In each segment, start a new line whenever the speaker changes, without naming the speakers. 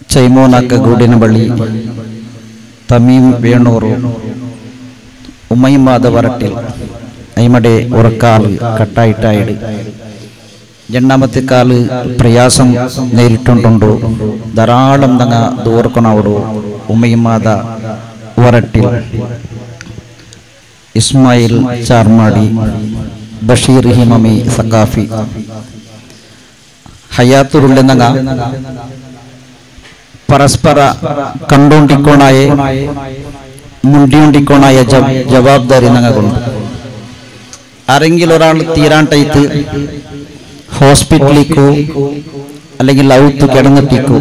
ചൈമോനാക്ക ഗൂഡിന ಬಳಿ തമീം വേണൂರು ഉമ്മയുമാത വരട്ടിൽ അയിമടെ ഉറക്കാല് കട്ടായിട്ടായിട് രണ്ടാമത്തെ കാല് പ്രയാസം നേരിട്ടുണ്ടുണ്ടോ ധാരാളം തങ്ങ ദൂർക്കണവടോ ഉമ്മയുമാത വരട്ടിൽ ഇസ്മായിൽ ചാർമാടി ബഷീർ ഹിമമി സക്കാഫി ഹയാത്തുരുള്ളെന്നങ്ങ ಪರಸ್ಪರ ಕಂಡುಂಡಿಕೋಣಾಯೆ മുണ്ടിയുണ്ടിക്കോണായ ജവാബ്ദാരി ഞങ്ങൾക്കുണ്ട് ആരെങ്കിലും ഒരാൾ തീരാണ്ടയത്ത് ഹോസ്പിറ്റലിക്കോ അല്ലെങ്കിൽ ഔത്ത് കിടന്നിട്ടിക്കോ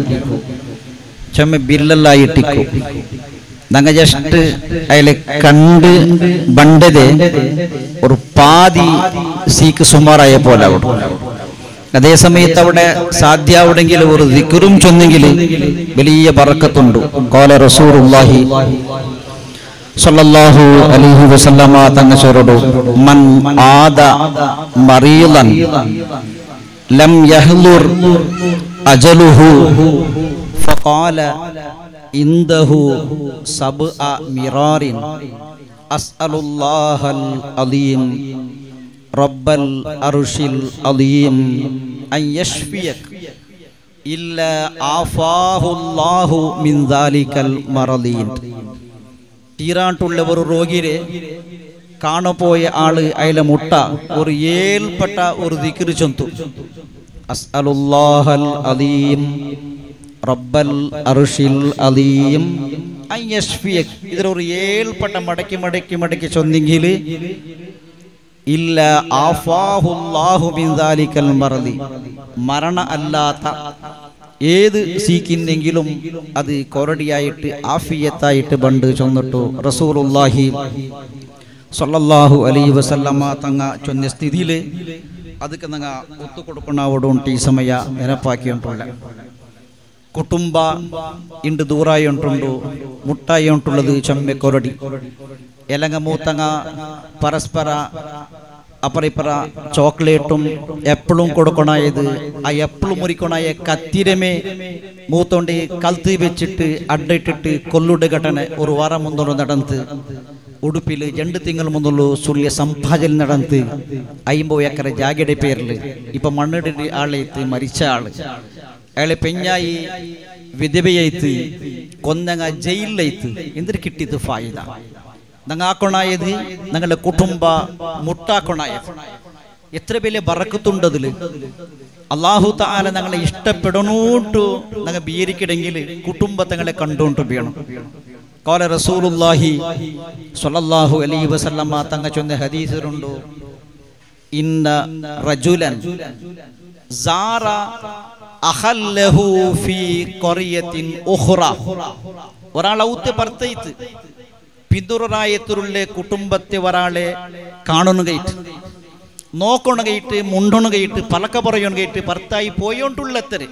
ചുമ ബില്ലെല്ലായിട്ടിക്കോ ഞങ്ങൾ ജസ്റ്റ് അയാളെ കണ്ട് ബണ്ടതെ ഒരു പാതി സീക്ക് സുമാറായ പോലെ അവിടെ അതേ സമയത്ത് അവിടെ സാധ്യാവുടെങ്കിൽ ഒരു ദിക്കറും ചൊന്നെങ്കിൽ വലിയ പറക്കത്തുണ്ട് കോല റസൂറുല്ലാഹി സല്ലല്ലാഹു അലൈഹി വസല്ലമ തങ്ങ ചൊരടു മൻ ആദ മറീലൻ ലം യഹ്ലുർ അജലുഹു ഫഖാല ഇൻദഹു സബ്അ മിറാറിൻ അസ്അലുല്ലാഹൽ അലീം റബ്ബൽ അർഷിൽ അലീം അൻ യശ്ഫിയക് ഇല്ല ആഫാഹുല്ലാഹു മിൻ ദാലികൽ മറദീൻ തീരാണ്ടുള്ള ഒരു രോഗിയെ കാണപ്പോയ ആള് അയാളെ മുട്ട ഒരു ഏൽപ്പെട്ട ഒരു ദിക്കിറി ചൊന്തു അസ്അലുല്ലാഹൽ അലീം റബ്ബൽ അർഷിൽ അലീം അൻ യശ്ഫിയക് ഇതിലൊരു ഏൽപ്പെട്ട മടക്കി മടക്കി മടക്കി ചൊന്നെങ്കിൽ ഇല്ല ആഫാഹുല്ലാഹു മിൻ ദാലികൽ മറദി മരണ അല്ലാത്ത ഏത് സീക്കിന്നെങ്കിലും അത് കൊരടിയായിട്ട് ആഫിയത്തായിട്ട് ബണ്ട് ചൊന്നിട്ടു റസൂലുല്ലാഹി സല്ലല്ലാഹു അലൈഹി വസല്ലമ തങ്ങ ചൊന്ന സ്ഥിതിയിൽ ಅದಕ್ಕೆ ನಂಗೆ ಒತ್ತು ಕೊಡ್ಕೊಂಡಾವಡು ಉಂಟು ಈ ಸಮಯ ನೆನಪಾಕಿ ಉಂಟುಳ್ಳ ಕುಟುಂಬ ಇಂಡು ದೂರಾಯಿ ಉಂಟುಂಡು ಮುಟ್ಟಾಯಿ ಉಂಟುಳ್ಳದು ಚಮ್ಮೆ ಕೊರಡಿ ಎಲಂಗ ಮೂತಂಗ ಪರಸ್ಪರ അപ്പറിപ്പറ ചോക്ലേറ്റും എപ്പോഴും കൊടുക്കണായത് ആ എപ്പോഴും മുറിക്കണായ കത്തിരമേ മൂത്തോണ്ട് കൽത്തി വെച്ചിട്ട് അഡ്ഡിട്ടിട്ട് കൊല്ലുടെ ഘടന ഒരു വാരം മുന്നോട്ട് നടന്ന് ഉടുപ്പിൽ രണ്ട് തിങ്കൾ മുന്നുള്ള സുല്യ സംഭാജൽ നടന്ന് അയിമ്പോ ഏക്കറ ജാഗയുടെ പേരിൽ ഇപ്പൊ മണ്ണിടി ആളെത്ത് മരിച്ച ആള് അയാളെ പെഞ്ഞായി വിധവയായിത്ത് കൊന്നങ്ങ ജയിലിലൈത്ത് എന്തൊരു കിട്ടിയത് ഫായിദ ഞങ്ങൾ ആക്കൊണായത് ഞങ്ങളുടെ കുടുംബ മുട്ടാക്കൊണായത് എത്ര വലിയ ബറക്കത്തുണ്ടതിൽ അള്ളാഹു താല ഞങ്ങളെ ഇഷ്ടപ്പെടണോട്ടു ഞങ്ങൾ ബീരിക്കിടെങ്കിൽ കുടുംബത്തങ്ങളെ കണ്ടുകൊണ്ട് വേണം കോല റസൂലുല്ലാഹി സ്വല്ലല്ലാഹു അലൈഹി വസല്ലമ തങ്ങ ചൊന്ന ഹദീസിലുണ്ടോ ഇന്ന റജുലൻ സാറ അഹല്ലഹു ഫീ ഖറിയത്തിൻ ഉഖ്റ ഒരാൾ ഔത്തെ പർത്തയിത്ത് പിന്തുററായത്തിലുള്ള കുടുംബത്തെ ഒരാളെ കാണുകയിട്ട് നോക്കണകയിട്ട് മുണ്ടണകയിട്ട് പലക്ക പറയണകയിട്ട് ഭർത്തായി പോയോണ്ടുള്ളത്തര്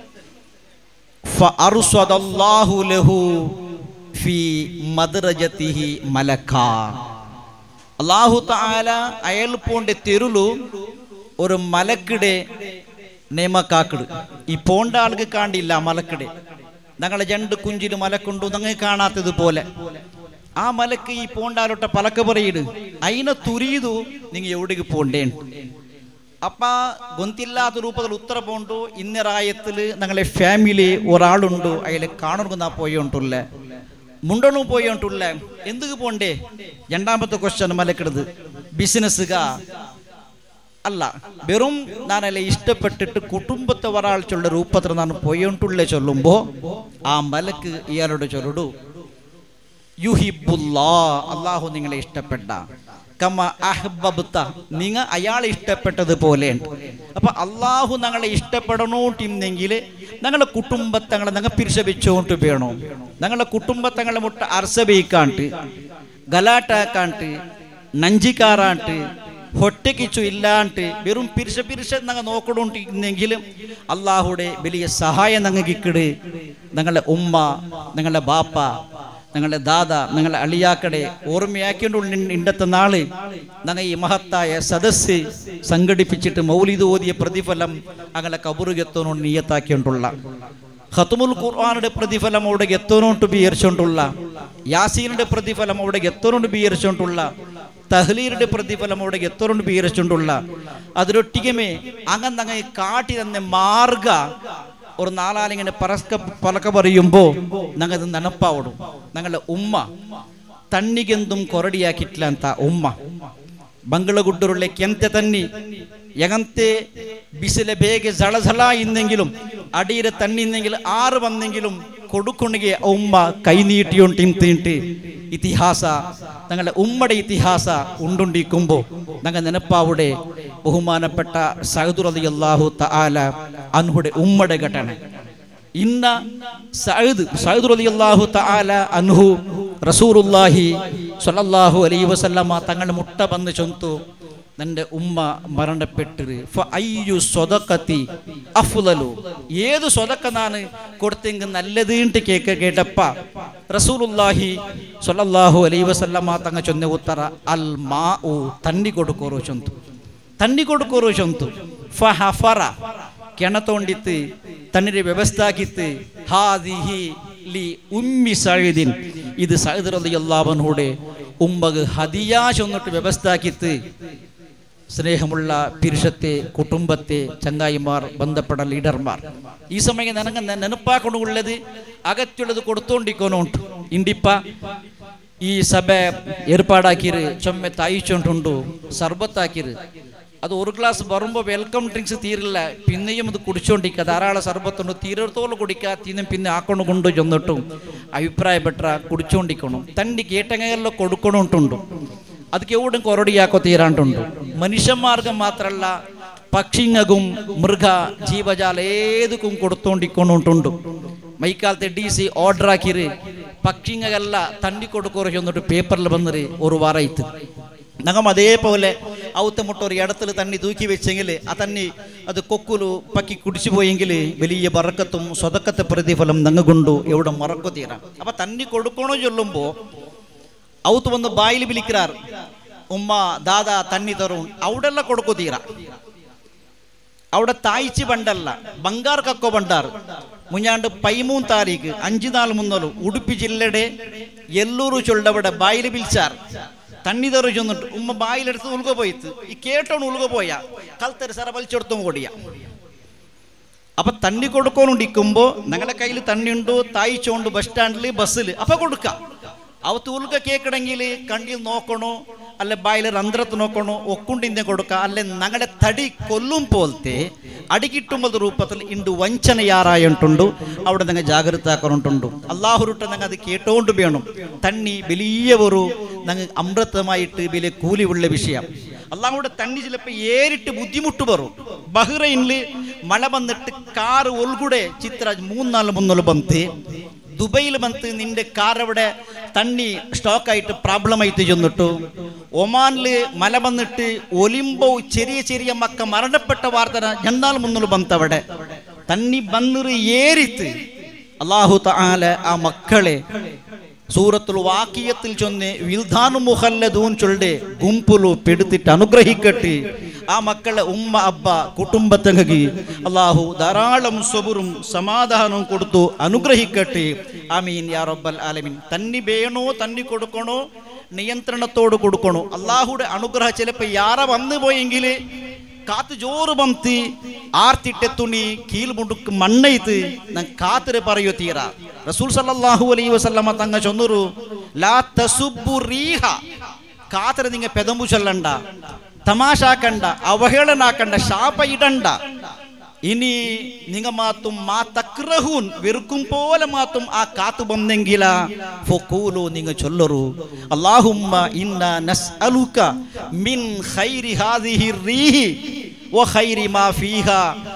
അള്ളാഹു താല അയൽ പോണ്ട തെരുളു ഒരു മലക്കിടെ നെമക്കാക്കിട് ഈ പോണ്ട ആൾക്ക് കാണ്ടില്ല മലക്കിടെ ഞങ്ങളെ രണ്ട് കുഞ്ചിന് മലക്കുണ്ടു ഞങ്ങൾ കാണാത്തത് പോലെ ആ മലക്ക് ഈ പോണ്ടാലോട്ട പലക്ക പറയിട് അതിനെ തുരിയതു നിങ്ങൾ എവിടേക്ക് പോണ്ടേ അപ്പ ഗൊന്തില്ലാത്ത രൂപത്തിൽ ഉത്തര പോണ്ടു ഇന്നറായത്തില് ഞങ്ങളെ ഫാമിലി ഒരാളുണ്ടു അയാളെ കാണുന്ന പോയോണ്ടുള്ള മുണ്ടണു പോയോണ്ടുള്ള എന്തുക്ക് പോണ്ടേ രണ്ടാമത്തെ ക്വസ്റ്റ്യൻ മലക്കിടത് ബിസിനസ്സുക അല്ല വെറും ഞാനല്ല ഇഷ്ടപ്പെട്ടിട്ട് കുടുംബത്തെ ഒരാൾ ചൊല്ല രൂപത്തിൽ ഞാൻ പോയോണ്ടുള്ള ചൊല്ലുമ്പോ ആ മലക്ക് ഇയാളോട് ചൊല്ലടു യുഹിബുല്ലാ അള്ളാഹു നിങ്ങളെ ഇഷ്ടപ്പെട്ട കമ അഹ്ബബ്ത നിങ്ങ അയാളെ ഇഷ്ടപ്പെട്ടതുപോലെ അപ്പൊ അള്ളാഹു ഞങ്ങളെ ഇഷ്ടപ്പെടണോട്ടിന്നെങ്കിൽ ഞങ്ങളെ കുടുംബത്തങ്ങളെ ഞങ്ങൾ പിരിശപിച്ചോണ്ട് വേണോ ഞങ്ങളെ കുടുംബത്തങ്ങളെ മുട്ട അർസബയിക്കാണ്ട് ഗലാട്ടാക്കാണ്ട് നഞ്ചിക്കാറാണ്ട് ಹೊಟ್ಟೆಕಿಚ್ಚು ಇಲ್ಲ ಅಂಟು വെറും പിരിശ പിരിശ ഞങ്ങൾ നോക്കണോണ്ടിരുന്നെങ്കിലും അള്ളാഹുടെ വലിയ സഹായം ഞങ്ങൾക്കിക്കട് ഞങ്ങളുടെ ഉമ്മ ഞങ്ങളുടെ ബാപ്പ ഞങ്ങളുടെ ദാദ ഞങ്ങളുടെ അളിയാക്കടെ ഓർമ്മയാക്കിയോണ്ട് ഇണ്ടത്തെ നാള് ഞങ്ങൾ ഈ മഹത്തായ സദസ്സ് സംഘടിപ്പിച്ചിട്ട് മൗലിദ് ഓതിയ പ്രതിഫലം അങ്ങനെ കബറുകെത്തോണ്ട് നീയത്താക്കിയോണ്ടുള്ള ഖത്തുമുൽ ഖുർആാനുടെ പ്രതിഫലം അവിടെ എത്തോനോട്ട് വിചാരിച്ചുകൊണ്ടുള്ള യാസീനുടെ പ്രതിഫലം അവിടെ എത്തോനോട്ട് വിചാരിച്ചുകൊണ്ടുള്ള തഹ്ലീലിന്റെ പ്രതിഫലം അവിടെ എത്തോനോട്ട് വിചാരിച്ചുകൊണ്ടുള്ള അതിലൊട്ടികമേ അങ്ങന്നങ്ങ് കാട്ടി തന്നെ മാർഗ ഒരു നാലാലിങ്ങനെ പരസ്ക പലക പറയുമ്പോ ഞങ്ങത് ನೆನಪಾವಡು ഞങ്ങളുടെ ഉമ്മ ತಣ್ಣಿಗೆಂದುಂ ಕೊರಡಿಯಾಕಿಟ್ಲ ಅಂತ ಉಮ್ಮ ಬಂಗಳಗುಡ್ಡರುಳ್ಳೆ ಕೆಂತೆ ತನ್ನಿ എങ്ങനത്തെ ബിസിലെ ಬೇಗ ಜಳ ಜಳ ഇന്നെങ്കിലും അടിയിലെ തണ്ണിന്നെങ്കിൽ ആറ് വന്നെങ്കിലും കൊടുക്കുണെങ്കിൽ ഉമ്മ കൈനീട്ടിയോണ്ട് തിന്നിട്ട് ഇതിഹാസ ഞങ്ങളുടെ ഉമ്മയുടെ ഇതിഹാസ ഉണ്ടുണ്ടിക്കുമ്പോൾ ഞങ്ങൾ നെനപ്പാവിടെ ബഹുമാനപ്പെട്ട സഹദുർ അലി അള്ളാഹു തആല അൻഹുടെ ഉമ്മയുടെ ഘടന ഇന്ന സഅദ് സഅദ് റളിയല്ലാഹു തആല അൻഹു റസൂലുള്ളാഹി സ്വല്ലല്ലാഹു അലൈഹി വസല്ലമ തങ്ങളുടെ മുട്ട വന്ന് ചൊന്തു നിന്റെ ഉമ്മ മരണപ്പെട്ടിര് ഫ അയ്യു സ്വതക്കത്തി അഫ്ലലു ഏത് സ്വതക്ക നാണ് കൊടുത്തെങ്കിൽ നല്ലത് കേക്ക് കേട്ടപ്പ റസൂലുള്ളാഹി സ്വല്ലല്ലാഹു അലൈഹി വസല്ലമ തങ്ങ ചൊന്ന ഉത്തര അൽ മാ ഉ തണ്ണി കൊടുക്കോറു ചൊന്തു ತಣ್ಣಿ ಕೊಡ್ಕೋರು ಶಂತು ಫ ಹಫರ ಕೆಣ ತೊಂಡಿತ್ತು ತಣ್ಣೀರ ವ್ಯವಸ್ಥೆ ಆಗಿತ್ತು ಹಾದಿಹಿ ಲಿ ಉಮ್ಮಿ ಸೈದಿನ್ ಇದು ಸೈದರಲ್ಲಿ എല്ലാവനോടെ ഉമ്മക്ക് ഹദിയാ ചൊന്നിട്ട് വ്യവസ്ഥ ആക്കിത്ത് സ്നേഹമുള്ള പുരുഷത്തെ കുടുംബത്തെ ചങ്ങായിമാർ ബന്ധപ്പെട്ട ലീഡർമാർ ഈ സമയം നനങ്ങ ನೆನಪಾಕೊಂಡುള്ളത് അകത്തുള്ളത് കൊടുത്തോണ്ടിക്കോനുണ്ട് ಇಂಡಿಪ್ಪ ಈ ಸಭೆ ಏರ್ಪಾಡಾಕಿರು ಚೊಮ್ಮೆ ತಾಯಿಚೊಂಟುಂಡು സർബത്താക്കിയത് അത് ഒരു ഗ്ലാസ് വരുമ്പോൾ വെൽക്കം ഡ്രിങ്ക്സ് തീരില്ല പിന്നെയും അത് കുടിച്ചോണ്ടിരിക്കുക ധാരാളം സർബത്തുണ്ട് തീരത്തോളം കുടിക്കുക തീന്നും പിന്നെ ആക്കൊണ്ട് കൊണ്ടു ചെന്നിട്ടും അഭിപ്രായപ്പെട്ട കുടിച്ചോണ്ടിരിക്കണം തണ്ടി കേട്ടങ്ങയെല്ലാം കൊടുക്കണോണ്ടുണ്ട് ಅದಕ್ಕೆ എവിടും കൊറടിയാക്കോ തീരാണ്ടുണ്ട് മനുഷ്യന്മാർക്കും മാത്രമല്ല പക്ഷിങ്ങകും മൃഗ ജീവജാല ഏതുക്കും കൊടുത്തോണ്ടിക്കൊണ്ടുണ്ട് മൈക്കാലത്തെ ഡി സി ഓർഡർ ആക്കിര് പക്ഷിങ്ങകല്ല തണ്ടി കൊടുക്കോറ് ചെന്നിട്ട് പേപ്പറിൽ വന്നിര് ഒരു വാറായിത്ത് നഗം അതേപോലെ ഔത്ത മുട്ട ഒരു ഇടത്തിൽ തണ്ണി തൂക്കി വെച്ചെങ്കിൽ ആ തണ്ണി അത് കൊക്കുലു പക്കി കുടിച്ചു പോയെങ്കിൽ വലിയ ബറക്കത്തും സ്വതക്കത്തെ പ്രതിഫലം നങ്ങ കൊണ്ടു എവിടെ മറക്കു തീരാം അപ്പൊ തണ്ണി കൊടുക്കണോ ചൊല്ലുമ്പോ ಅವತ್ತು ಒಂದು ಬಾಯಿಲಿ ಬಿಲಿಕ್ರಾರ್ ಉಮ್ಮ ದಾದ ತಣ್ಣಿ ತರುಣ್ ಅವಡೆಲ್ಲ ಕೊಡ್ಕೋ ತೀರ അവിടെ തായ്ച്ച് പണ്ടല്ല ബംഗാർ കക്കോ പണ്ടാർ മുഞ്ഞാണ്ട് പൈമൂൻ താരീഖ് അഞ്ചു നാൾ മുന്നോലും ഉടുപ്പി ജില്ലയുടെ എല്ലൂರು ചൊല്ലവിടെ ബായിൽ പിലിച്ചാർ തണ്ണി തെറു ചെന്നിട്ട് ഉമ്മ ബായിലെടുത്ത് ഉൾക പോയിത്ത് ഈ കേട്ടോണ് ഉൾക പോയ കൽത്തര് സറ വലിച്ചെടുത്തും കൂടിയ അപ്പൊ തണ്ണി കൊടുക്കോണ്ടിരിക്കുമ്പോ ഞങ്ങളുടെ കയ്യിൽ തണ്ണിയുണ്ടോ തായിച്ചോണ്ട് ബസ് സ്റ്റാൻഡിൽ ബസ്സിൽ അപ്പൊ കൊടുക്കാം ಅವತ್ತು ಉಲ್ಕ ಕೇಕಡಂಗಿൽ കണ്ണിൽ നോക്കണോ അല്ലെ ബായിലെ രന്ധ്രത്ത് നോക്കണോ ഒക്കുണ്ടിന്റെ കൊടുക്ക അല്ലെ ഞങ്ങളുടെ തടി കൊല്ലും പോലത്തെ അടികിട്ടുമ്പോൾ രൂപത്തിൽ ഇണ്ട് വഞ്ചന യാറായിട്ടുണ്ടു അവിടെ നിങ്ങൾ ജാഗ്രത ആക്കണുണ്ടുണ്ടു അള്ളാഹുരുട്ട ഞങ്ങൾ അത് കേട്ടോണ്ട് വേണം തണ്ണി വലിയ ഒരു ഞങ്ങൾ അമൃതമായിട്ട് വലിയ കൂലിയുള്ള വിഷയം അള്ളാഹുടെ തണ്ണി ചിലപ്പോൾ ഏറിട്ട് ബുദ്ധിമുട്ട് വരും ബഹ്റൈനിൽ മഴ വന്നിട്ട് കാറ് ഒൽകൂടെ ചിത്ര മൂന്നാല് മുന്നോല് ബന്ത് ദുബൈയിൽ വന്ന് നിന്റെ കാർ അവിടെ തണ്ണി സ്റ്റോക്ക് ആയിട്ട് പ്രോബ്ലം ആയിട്ട് ചെന്നിട്ടു ഒമാനില് മല വന്നിട്ട് ഒലിമ്പോ ചെറിയ ചെറിയ മക്ക മരണപ്പെട്ട വാർത്ത രണ്ടാൾ മുന്നിൽ ബന്തവിടെ തണ്ണി ബന്നിറ് ഏറിത്ത് അള്ളാഹു താല ആ മക്കളെ സൂറത്തുൽ വാക്കിയത്തിൽ ചൊന്ന് വിൽധാനു മുഹല്ലദൂൻ ചൊല്ലെ ഗുംപുലു പെടുത്തിട്ട് അനുഗ്രഹിക്കട്ടെ ആ മക്കളെ ഉമ്മ അബ്ബ കുടുംബത്തങ്ങി അള്ളാഹു ധാരാളം സ്വബുറും സമാധാനവും കൊടുത്തു അനുഗ്രഹിക്കട്ടെ ആമീൻ യാ റബ്ബൽ ആലമീൻ തന്നി വേണോ തന്നി കൊടുക്കണോ നിയന്ത്രണത്തോട് കൊടുക്കണോ അള്ളാഹുടെ അനുഗ്രഹം ചിലപ്പോൾ യാറ വന്നു പോയെങ്കിൽ കാത്ത് ജോറ് ബന്തി ആർത്തിട്ടെ തുണി കീൽ മുടുക്ക് മണ്ണൈത്ത് ഞാൻ കാത്തിരെ പറയോ തീര റസൂൽ സല്ലല്ലാഹു അലൈഹി വസല്ലമ തങ്ങ ചൊന്നൊരു ലാ തസുബ്ബു റീഹ കാത്തിരെ നിങ്ങ പെദമ്പു ചൊല്ലണ്ട തമാശാക്കണ്ട അവഹേളനാക്കണ്ട ശാപ ഇടണ്ട ഇനി നിങ്ങ മാത്തും മാ തക്രഹൂൻ വെറുക്കും പോലെ മാത്തും ആ കാത്തു വന്നെങ്കില ഫൊക്കൂലു നിങ്ങ ചൊല്ലറു അല്ലാഹുമ്മ ഇന്ന നസ്അലുക മിൻ ഖൈരി ഹാദിഹി റീഹി വഖൈരി മാ ഫീഹ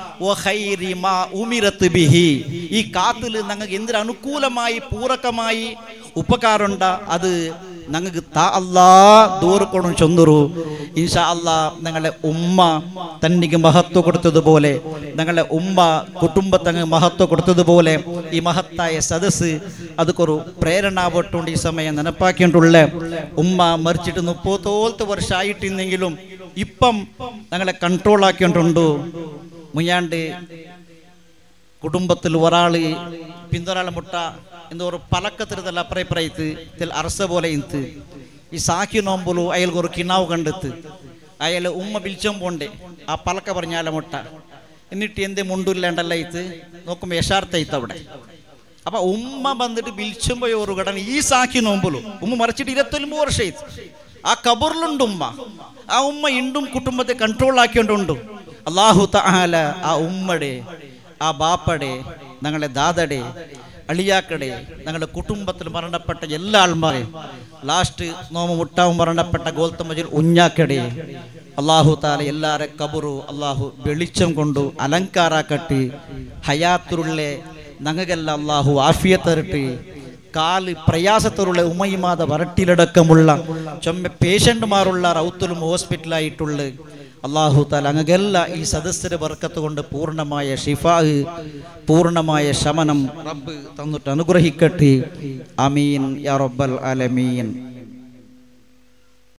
വഖൈരി മാ ഉമിറത്ത് ബിഹി ഈ കാത്തിൽ ഞങ്ങൾക്ക് എന്തൊരു അനുകൂലമായി പൂരകമായി ഉപകാരമുണ്ട അത് ഞങ്ങൾക്ക് താ അല്ലാ ദൂരക്കൊണ്ടും ചൊന്നറു ഇൻഷാ അല്ലാ ഞങ്ങളുടെ ഉമ്മ തന്നിക്ക് മഹത്വം കൊടുത്തതുപോലെ ഞങ്ങളുടെ ഉമ്മ കുടുംബത്തങ്ങ് മഹത്വം കൊടുത്തതുപോലെ ഈ മഹത്തായ സദസ്സ് അതൊക്കൊരു പ്രേരണാവട്ടുണ്ട് ഈ സമയം നനപ്പാക്കിയിട്ടുള്ള ഉമ്മ മരിച്ചിട്ട് മുപ്പത്തോളത്ത് വർഷമായിട്ടിന്നെങ്കിലും ഇപ്പം ഞങ്ങളെ കൺട്രോൾ ആക്കിയിട്ടുണ്ട് മുഞ്ഞാണ്ട് കുടുംബത്തിൽ ഒരാള് പിന്തുണാളെ മുട്ട എന്തോ ഒരു പലക്കത്തിരുതല്ല അപ്പറേ പറയത്ത് ഇതിൽ അറസ പോലെ ഇന്ന് ഈ സാക്കി നോമ്പുലു അയാൾക്ക് ഒരു കിണാവ് കണ്ടെത്ത് അയാൾ ഉമ്മ വിളിച്ചോം പോണ്ടേ ആ പലക്ക പറഞ്ഞാല മുട്ട എന്നിട്ട് എന്തേ മുണ്ടില്ലാണ്ടല്ല ഇത് നോക്കുമ്പോൾ യശാർത്ഥ ഇത്ത് അവിടെ അപ്പൊ ഉമ്മ വന്നിട്ട് വിളിച്ചുമ്പോ ഒരു ഘടന ഈ സാക്കി നോമ്പുലു ഉമ്മ മറിച്ചിട്ട് ഇരുപത്തൊൻപത് വർഷം ആയിത്ത് ആ കബറിലുണ്ട് ഉമ്മ ആ ഉമ്മ ഇണ്ടും കുടുംബത്തെ കൺട്രോൾ ആക്കിക്കൊണ്ടുണ്ട് അള്ളാഹു താല ആ ഉമ്മടെ ആ ബാപ്പടെ ഞങ്ങളുടെ ദാദടെ അളിയാക്കടെ ഞങ്ങളുടെ കുടുംബത്തിൽ മരണപ്പെട്ട എല്ലാ ആൾമാരെയും ലാസ്റ്റ് നോമ മുട്ടാവും മരണപ്പെട്ട ഗോൽത്തമ്മജിൽ ഉഞ്ഞാക്കടെ അള്ളാഹു താല എല്ലാരെ കബറു അള്ളാഹു വെളിച്ചം കൊണ്ടു അലങ്കാരാക്കട്ടി ഹയാത്തുള്ള ഞങ്ങൾക്കെല്ലാം അള്ളാഹു ആഫിയത്തരട്ട് കാല് പ്രയാസത്തിലുള്ള ഉമയിമാത വരട്ടിലടക്കമുള്ള ചൊമ്മ പേഷ്യന്റുമാരുള്ള റൗത്തിലും ഹോസ്പിറ്റലായിട്ടുള്ള അള്ളാഹു താല അങ്ങകല്ല ഈ സദസ്സര വർക്കത്ത് കൊണ്ട് പൂർണ്ണമായ ഷിഫാഹ് പൂർണ്ണമായ ശമനം റബ്ബ് തന്നിട്ട് അനുഗ്രഹിക്കട്ടെ അമീൻ യാ റബ്ബൽ അലമീൻ